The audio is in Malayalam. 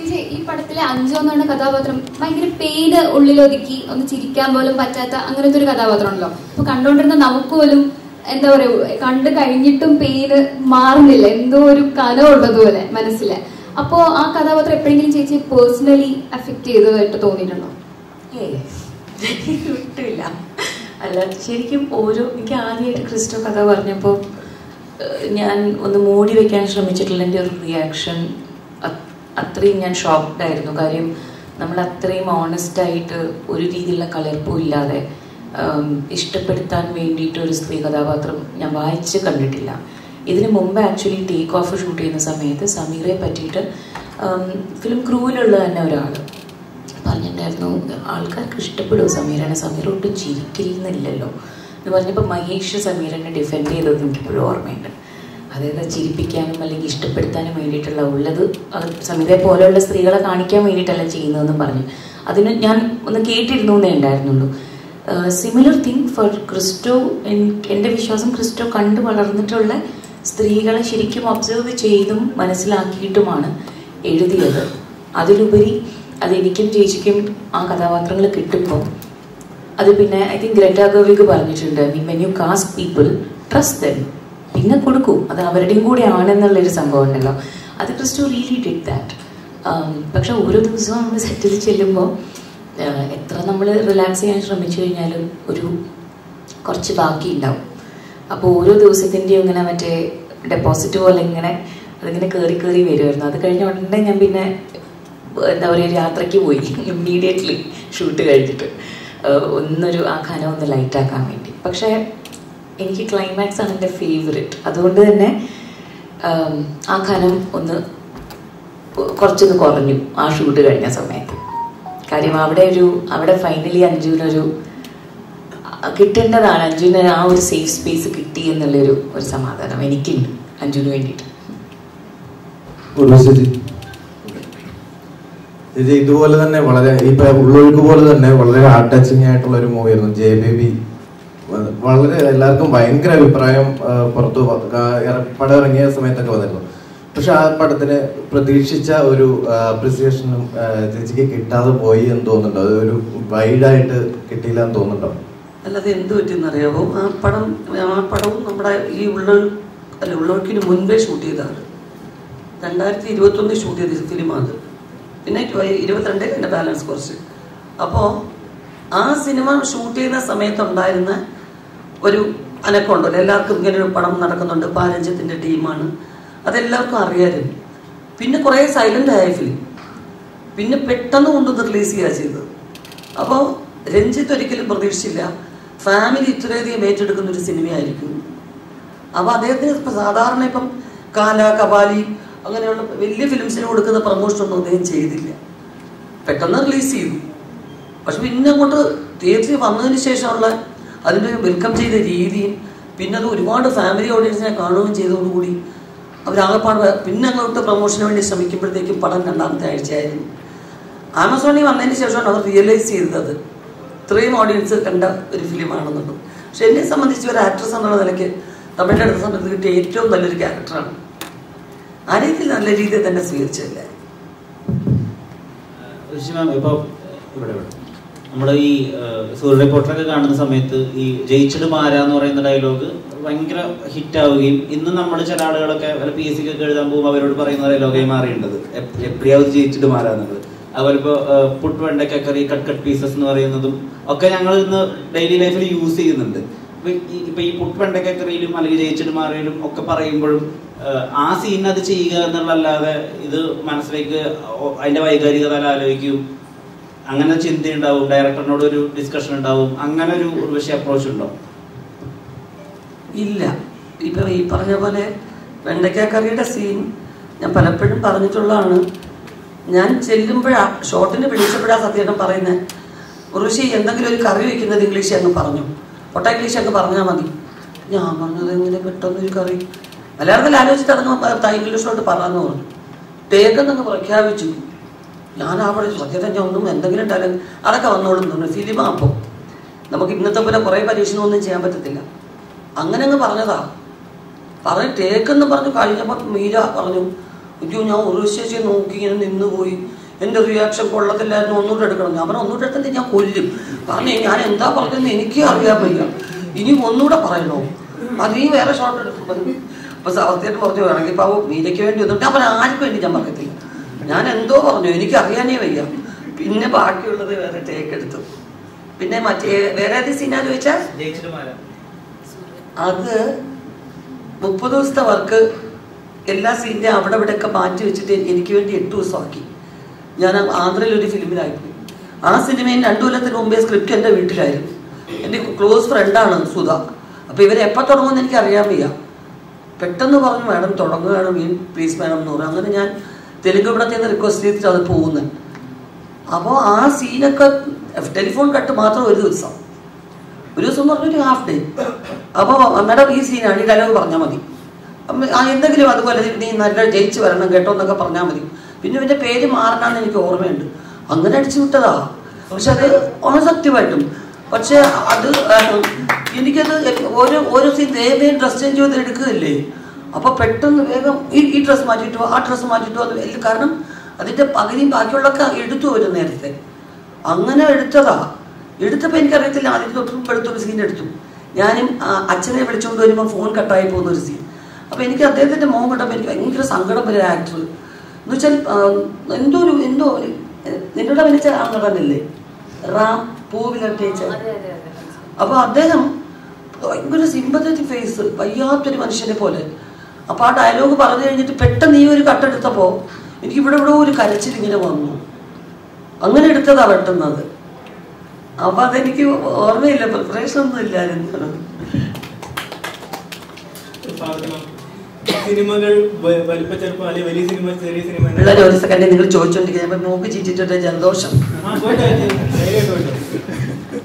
ചേച്ചി ഈ പടത്തിലെ അഞ്ചു എന്ന് പറഞ്ഞ കഥാപാത്രം ഭയങ്കര പെയിന് ഉള്ളിലൊതുക്കി ഒന്ന് ചിരിക്കാൻ പോലും പറ്റാത്ത അങ്ങനത്തെ ഒരു കഥാപാത്രമാണല്ലോ അപ്പൊ കണ്ടുകൊണ്ടിരുന്ന നമുക്ക് പോലും എന്താ പറയുക കണ്ടു കഴിഞ്ഞിട്ടും പെയിന് മാറുന്നില്ല എന്തോ ഒരു കനമുള്ളതുപോലെ മനസ്സില് അപ്പോ ആ കഥാപാത്രം എപ്പോഴെങ്കിലും ചേച്ചി പേഴ്സണലി അഫക്ട് ചെയ്തതായിട്ട് തോന്നിയിട്ടുണ്ടോ ഏയ് ഒട്ടുമില്ല അല്ല ശരിക്കും ഓരോ എനിക്ക് ആദ്യമായിട്ട് ക്രിസ്റ്റോ കഥ പറഞ്ഞപ്പോൾ ഞാൻ ഒന്ന് മൂടി വെക്കാൻ ശ്രമിച്ചിട്ടുള്ള എൻ്റെ ഒരു റിയാക്ഷൻ അത്രയും ഞാൻ ഷോക്ക്ഡ് ആയിരുന്നു കാര്യം നമ്മൾ അത്രയും ഓണസ്റ്റ് ആയിട്ട് ഒരു രീതിയിലുള്ള കലർപ്പും ഇല്ലാതെ ഉം, ഇഷ്ടപ്പെടുത്താൻ വേണ്ടിയിട്ട് ഒരു സ്ത്രീ കഥാപാത്രം ഞാൻ വായിച്ച് കണ്ടിട്ടില്ല ഇതിന് മുമ്പ് ആക്ച്വലി ടേക്ക് ഓഫ് ഷൂട്ട് ചെയ്യുന്ന സമയത്ത് സമീറെ പറ്റിയിട്ട് ഫിലിം ക്രൂവിലുള്ള തന്നെ ഒരാൾ പറഞ്ഞിട്ടുണ്ടായിരുന്നു ആൾക്കാർക്ക് ഇഷ്ടപ്പെടുമോ സമീരനെ സമീർ ഒട്ടും ചിരിക്കുന്നില്ലല്ലോ എന്ന് പറഞ്ഞപ്പോൾ മഹേഷ് സമീരനെ ഡിഫെൻഡ് ചെയ്തത് എനിക്കിപ്പോഴും ഓർമ്മയുണ്ട് അതായത് ചിരിപ്പിക്കാനും അല്ലെങ്കിൽ ഇഷ്ടപ്പെടുത്താനും വേണ്ടിയിട്ടുള്ള ഉള്ളത് അത് സമീരെ പോലെയുള്ള സ്ത്രീകളെ കാണിക്കാൻ വേണ്ടിയിട്ടല്ല ചെയ്യുന്നതെന്നും പറഞ്ഞു അതിന് ഞാൻ ഒന്ന് കേട്ടിരുന്നു എന്നേ ഉണ്ടായിരുന്നുള്ളൂ സിമിലർ തിങ് ഫോർ ക്രിസ്റ്റോ എൻ- എൻ്റെ വിശ്വാസം ക്രിസ്റ്റോ കണ്ടു വളർന്നിട്ടുള്ള സ്ത്രീകളെ ശരിക്കും ഒബ്സർവ് ചെയ്തും മനസ്സിലാക്കിയിട്ടുമാണ് എഴുതിയത് അതിലുപരി അതെനിക്കും ചേച്ചിക്കും ആ കഥാപാത്രങ്ങൾ കിട്ടുമ്പോൾ അത് പിന്നെ ഐ തിങ്ക് ഗ്രറ്റ ഗോവിക്ക് പറഞ്ഞിട്ടുണ്ട് mean when you cast people trust them പിന്നെ കൊടുക്കൂ അത് അവരുടെയും കൂടെ ആണെന്നുള്ളൊരു സംഭവം ഉണ്ടല്ലോ അത് ക്രിസ്റ്റോ റിയലി ഡിഡ് ദാറ്റ് പക്ഷെ ഓരോ ദിവസവും നമ്മൾ സെറ്റിൽ ചെല്ലുമ്പോൾ എത്ര നമ്മൾ റിലാക്സ് ചെയ്യാൻ ശ്രമിച്ചു കഴിഞ്ഞാലും ഒരു കുറച്ച് ബാക്കി ഉണ്ടാവും അപ്പോൾ ഓരോ ദിവസത്തിൻ്റെയും ഇങ്ങനെ മറ്റേ ഡെപ്പോസിറ്റ് പോലെ ഇങ്ങനെ അതിങ്ങനെ കയറി കയറി വരുമായിരുന്നു അത് കഴിഞ്ഞ ഉടനെ ഞാൻ പിന്നെ എന്താ പറയുക യാത്രയ്ക്ക് പോയി ഇമ്മീഡിയറ്റ്ലി ഷൂട്ട് കഴിഞ്ഞിട്ട് ഏഹ് ഒന്നൊരു ആ ഖനം ഒന്ന് ലൈറ്റ് ആക്കാൻ വേണ്ടി പക്ഷേ എനിക്ക് ക്ലൈമാക്സ് ആണ് എൻ്റെ ഫേവറേറ്റ് അതുകൊണ്ട് തന്നെ ആം, ആ ഖനം ഒന്ന് കുറച്ചൊന്ന് കുറഞ്ഞു ആ ഷൂട്ട് കഴിഞ്ഞ സമയത്ത് കാര്യം അവിടെ ഒരു അവിടെ ഫൈനലി അഞ്ജുവിനൊരു ആ, കിട്ടേണ്ടതാണ് അഞ്ജുവിന് ആ ഒരു സേഫ് സ്പേസ് കിട്ടി എന്നുള്ളൊരു ഒരു സമാധാനം എനിക്കുണ്ട് അഞ്ജുവിന് വേണ്ടിയിട്ട് ഉർവശി ഇത് ഇതുപോലെ തന്നെ വളരെ ഇപ്പൊ ഉള്ളൊഴുക്ക് പോലെ തന്നെ വളരെ ഹാർട്ട് ടച്ചിങ് ആയിട്ടുള്ള ഒരു മൂവിയായിരുന്നു ജെ ബേബി വളരെ എല്ലാവർക്കും ഭയങ്കര അഭിപ്രായം ആ, പുറത്തു വ- കാ- ഇറ- പടം ഇറങ്ങിയ സമയത്തൊക്കെ വന്നിരുന്നു പക്ഷെ ആ പടത്തിന് പ്രതീക്ഷിച്ച ഒരു അപ്രിസിയേഷനും ചേച്ചിക്ക് കിട്ടാതെ പോയി എന്ന് തോന്നുന്നുണ്ടോ അത് ഒരു വൈഡായിട്ട് കിട്ടിയില്ല എന്ന് തോന്നുന്നുണ്ടോ അല്ലാതെ എന്ത് പറ്റിയെന്നറിയാവോ ആ പടം ആ പടവും നമ്മുടെ ഈ ഉള്ള അല്ല ഉള്ളവർക്കിന് മുൻപേ ഷൂട്ട് ചെയ്തതാണ് രണ്ടായിരത്തി ഇരുപത്തൊന്നിൽ ഷൂട്ട് ചെയ്ത ഫിലിമാണ് പിന്നെ ട്വ- ഇരുപത്തിരണ്ടിൽ എൻ്റെ ബാലൻസ് കുറച്ച് അപ്പോൾ ആ സിനിമ ഷൂട്ട് ചെയ്യുന്ന സമയത്തുണ്ടായിരുന്ന ഒരു അനക്കമുണ്ടല്ലോ എല്ലാവർക്കും ഇങ്ങനെ ഒരു പടം നടക്കുന്നുണ്ട് പാരഞ്ജത്തിൻ്റെ ടീമാണ് അതെല്ലാവർക്കും അറിയാമായിരുന്നു പിന്നെ കുറേ സൈലൻ്റ് ആയ ഫിലിം പിന്നെ പെട്ടെന്ന് കൊണ്ടൊന്ന് റിലീസ് ചെയ്യുക ചെയ്തത് അപ്പോൾ രഞ്ജിത്ത് ഒരിക്കലും പ്രതീക്ഷിച്ചില്ല ഫാമിലി ഇത്രയധികം ഏറ്റെടുക്കുന്ന ഒരു സിനിമയായിരിക്കും അപ്പോൾ അദ്ദേഹത്തിന് ഇപ്പം സാധാരണ ഇപ്പം കാല കപാലി അങ്ങനെയുള്ള വലിയ ഫിലിംസിന് കൊടുക്കുന്ന പ്രമോഷനൊന്നും അദ്ദേഹം ചെയ്തില്ല പെട്ടെന്ന് റിലീസ് ചെയ്തു പക്ഷെ പിന്നെ അങ്ങോട്ട് തിയേറ്ററിൽ വന്നതിന് ശേഷമുള്ള അതിൻ്റെ വെൽക്കം ചെയ്ത രീതിയും പിന്നെ അത് ഒരുപാട് ഫാമിലി ഓഡിയൻസിനെ കാണുകയും ചെയ്തതോടുകൂടി അവരാകെപ്പാട് പിന്നെ അങ്ങോട്ട് പ്രൊമോഷന് വേണ്ടി ശ്രമിക്കുമ്പോഴത്തേക്കും പടം രണ്ടാമത്തെ ആഴ്ചയായിരുന്നു ആമസോണിൽ വന്നതിന് ശേഷമാണ് അവർ റിയലൈസ് ചെയ്തത് ഇത്രയും ഓഡിയൻസ് കണ്ട ഒരു ഫിലിമാണെന്നുള്ളത് പക്ഷെ എന്നെ സംബന്ധിച്ച് ഒരു ആക്ട്രസ് എന്നുള്ള നിലയ്ക്ക് തമിഴിൻ്റെ അടുത്ത സമയത്ത് കിട്ടിയ ഏറ്റവും നല്ലൊരു ക്യാരക്ടറാണ് ആ രീതിയിൽ നല്ല രീതിയിൽ തന്നെ സ്വീകരിച്ചില്ല ഋഷി മാം ഇപ്പൊ ഇവിടെ ഇവിടെ നമ്മൾ ഈ സൂര്യ റിപ്പോർട്ടറൊക്കെ കാണുന്ന സമയത്ത് ഈ ജയിച്ചിട്ട് മാരാ എന്ന് പറയുന്ന ഡയലോഗ് ഭയങ്കര ഹിറ്റ് ആവുകയും ഇന്ന് നമ്മൾ ചില ആളുകളൊക്കെ വല്ല പി എസ് സിക്കൊക്കെ എഴുതാൻ പോകുമ്പോൾ അവരോട് പറയുന്ന ഡയലോഗായി മാറിയിട്ടുണ്ട് എപ്പോഴാவது ജയിച്ചിട്ട് മാറാ എന്നുള്ളത് അതുപോലെ ഇപ്പോൾ പുട്ട് വെണ്ടയ്ക്ക കറി കട്ട് കട്ട് പീസസ് എന്ന് പറയുന്നതും ഒക്കെ ഞങ്ങൾ ഇന്ന് ഡെയിലി ലൈഫിൽ യൂസ് ചെയ്യുന്നുണ്ട് ഇപ്പൊ ഈ- ഇപ്പൊ ഈ പുട്ട് വെണ്ടയ്ക്ക കറിയിലും അല്ലെങ്കിൽ ജയിച്ചിട്ട് മാറിയാലും ഒക്കെ പറയുമ്പോഴും ഏഹ്, ആ സീൻ അത് ചെയ്യുക എന്നുള്ളതല്ലാതെ ഇത് മനസ്സിലേക്ക് ഓ- അതിന്റെ വൈകാരികത ആലോചിക്കും അങ്ങനെ ചിന്തയുണ്ടാവും ഡയറക്ടറിനോട് ഒരു ഡിസ്കഷൻ ഉണ്ടാവും അങ്ങനെ ഒരു ഉർവശി അപ്രോച്ച് ഉണ്ടോ ഇല്ല ഇപ്പൊ ഈ പറഞ്ഞ പോലെ വെണ്ടയ്ക്ക കറിയുടെ സീൻ ഞാൻ പലപ്പോഴും പറഞ്ഞിട്ടുള്ളതാണ് ഞാൻ ചെല്ലുമ്പോഴാ ഷോട്ടിന് വിളിച്ചപ്പോഴാ സത്യേട്ടൻ പറയുന്നത് ഋഷി എന്തെങ്കിലും ഒരു കറി വെക്കുന്നത് ഇംഗ്ലീഷ് അങ്ങ് പറഞ്ഞു പൊട്ട ഇംഗ്ലീഷ് അങ്ങ് പറഞ്ഞാൽ മതി ഞാൻ പറഞ്ഞത് എങ്ങനെ പെട്ടെന്ന് ഒരു കറി മലയാളത്തിൽ ആലോചിച്ചിട്ട് അതങ്ങ് ഇംഗ്ലീഷിലോട്ട് പറഞ്ഞു പറഞ്ഞു ടേക്കെന്നങ്ങ് പ്രഖ്യാപിച്ചു ഞാൻ അവിടെ സത്യത്തെ ഞാൻ ഒന്നും എന്തെങ്കിലും ടാലന്റ് അതൊക്കെ വന്നോളും തോന്നുന്നു ഫിലിമാ അപ്പോൾ നമുക്ക് ഇന്നത്തെ പോലെ കുറേ പരീക്ഷണമൊന്നും ചെയ്യാൻ പറ്റത്തില്ല അങ്ങനെ അങ്ങ് പറഞ്ഞതാ പറഞ്ഞ് ടേക്കെന്ന് പറഞ്ഞു കഴിഞ്ഞപ്പോൾ മീര പറഞ്ഞു അയ്യോ ഞാൻ ഒരു ചേച്ചിയെ നോക്കി ഇങ്ങനെ നിന്നുപോയി എൻ്റെ റിയാക്ഷൻ കൊള്ളത്തില്ലായിരുന്നു ഒന്നുകൂടെ എടുക്കണം ഞാൻ പറഞ്ഞു ഒന്നുകൂടെ എടുത്തിട്ട് ഞാൻ കൊല്ലും പറഞ്ഞു ഞാൻ എന്താ പറഞ്ഞതെന്ന് എനിക്ക് അറിയാൻ വയ്യ ഇനി ഒന്നുകൂടെ പറയണോ അത് നീ വേറെ ഷോട്ട് എടുക്കും അപ്പൊ സത്യായിട്ട് പറഞ്ഞു വേണമെങ്കിൽ ഇപ്പൊ മീരയ്ക്ക് വേണ്ടി ഒന്നും ഞാൻ പറഞ്ഞു ആർക്കും വേണ്ടി ഞാൻ പറയത്തില്ല ഞാൻ എന്തോ പറഞ്ഞു എനിക്ക് അറിയാനേ വയ്യ പിന്നെ ബാക്കിയുള്ളത് വേറെ ടേക്ക് എടുത്തു പിന്നെ മറ്റേ വേറെ ഏത് സീനാ ചോദിച്ചാൽ ജയിച്ചിട്ട് മാരാ അത് മുപ്പത് ദിവസത്തെ വർക്ക് എല്ലാ സീനിന്റെ അവിടെ ഇവിടെ ഒക്കെ മാറ്റി വെച്ചിട്ട് എനിക്ക് വേണ്ടി എട്ട് ദിവസമാക്കി ഞാൻ ആന്ധ്രയിൽ ഒരു ഫിലിമിലായിപ്പോയി ആ സിനിമയിൽ രണ്ടു കൊല്ലത്തിന് മുമ്പേ സ്ക്രിപ്റ്റ് എൻ്റെ വീട്ടിലായിരുന്നു എൻ്റെ ക്ലോസ് ഫ്രണ്ടാണ് സുധ അപ്പൊ ഇവർ എപ്പോൾ തുടങ്ങുമെന്ന് എനിക്ക് അറിയാൻ വയ്യ പെട്ടെന്ന് പറഞ്ഞു മാഡം തുടങ്ങുകയാണ് മീൻ പ്ലീസ് മാഡം എന്ന് പറഞ്ഞു അങ്ങനെ ഞാൻ തെലുങ്ക് ഇവിടെ നിന്ന് റിക്വസ്റ്റ് ചെയ്തിട്ട് അത് പോകുന്നത് അപ്പോൾ ആ സീനൊക്കെ ടെലിഫോൺ കട്ട് മാത്രം ഒരു ദിവസം ഒരു ദിവസം എന്ന് പറഞ്ഞൊരു ഹാഫ് ഡേ അപ്പോൾ മാഡം ഈ സീനാണ് ഈ ഡയലോഗ് പറഞ്ഞാൽ മതി അപ്പം ആ എന്തെങ്കിലും അതുപോലെ നീ നല്ല ജയിച്ച് വരണം കേട്ടോ എന്നൊക്കെ പറഞ്ഞാൽ മതി പിന്നെ ഇവന്റെ പേര് മാറണമെന്ന് എനിക്ക് ഓർമ്മയുണ്ട് അങ്ങനെ അടിച്ചു വിട്ടതാ പക്ഷെ അത് ഓണ സത്യമായിട്ടും പക്ഷെ അത് ആ, എനിക്കത് ഓരോ ഓരോ സീൻ വേഗം ഡ്രസ് ചേഞ്ച് ചെയ്ത് എടുക്കുകയല്ലേ അപ്പൊ പെട്ടെന്ന് വേഗം ഈ ഈ ഡ്രസ്സ് മാറ്റിയിട്ട് ആ ഡ്രസ്സ് മാറ്റിയിട്ട് അത് എല്ലാം കാരണം അതിന്റെ പകുതിയും ബാക്കിയുള്ളൊക്കെ എടുത്തു വരും നേരത്തെ അങ്ങനെ എടുത്തതാ എടുത്തപ്പോൾ എനിക്കറിയത്തില്ല ആദ്യം തൊട്ടും വെളുത്തൊരു സീൻ എടുത്തു ഞാനും ആ, അച്ഛനെ വിളിച്ചുകൊണ്ട് വരുമ്പോൾ ഫോൺ കട്ടായി പോകുന്ന ഒരു സീൻ അപ്പൊ എനിക്ക് അദ്ദേഹത്തിന്റെ മോൻ കണ്ടപ്പോൾ എനിക്ക് ഭയങ്കര സങ്കടം വരെ ആക്ടർ എന്ന് വെച്ചാൽ ആ, എന്തോ ഒരു എന്തോ ഒരു നിന്നോട് വിളിച്ച ആ നടനില്ലേ റാം പൂവിലട്ടേച്ച അപ്പൊ അദ്ദേഹം ഭയങ്കര സിമ്പത്തറ്റിക് ഫേസ് വയ്യാത്തൊരു മനുഷ്യനെ പോലെ അപ്പൊ ആ ഡയലോഗ് പറഞ്ഞു കഴിഞ്ഞിട്ട് പെട്ടെന്ന് ഈ ഒരു കട്ടെടുത്തപ്പോ എനിക്ക് ഇവിടെ ഇവിടെ ഒരു കരച്ചിൽ ഇങ്ങനെ വന്നു അങ്ങനെ എടുത്തതാ പെട്ടെന്നത് അപ്പൊ അതെനിക്ക് ഓർമ്മയില്ല പ്രിപ്പറേഷൻ ഒന്നും ഇല്ലായിരുന്നു ഫാത്തിമ, സിനിമകൾ വ- വലിപ്പച്ചെറുപ്പം അല്ലെങ്കിൽ വലിയ സിനിമ ചെറിയ സിനിമ പിള്ളേർ ഒരു സെക്കൻഡ് നിങ്ങൾ ചോദിച്ചോണ്ടിരിക്കുന്നത് അപ്പൊ മൂക്ക് ചീറ്റിട്ട് ജലദോഷം ആ, പോയിട്ട് വരട്ടെ. ധൈര്യമായിട്ട് പോയിട്ട്.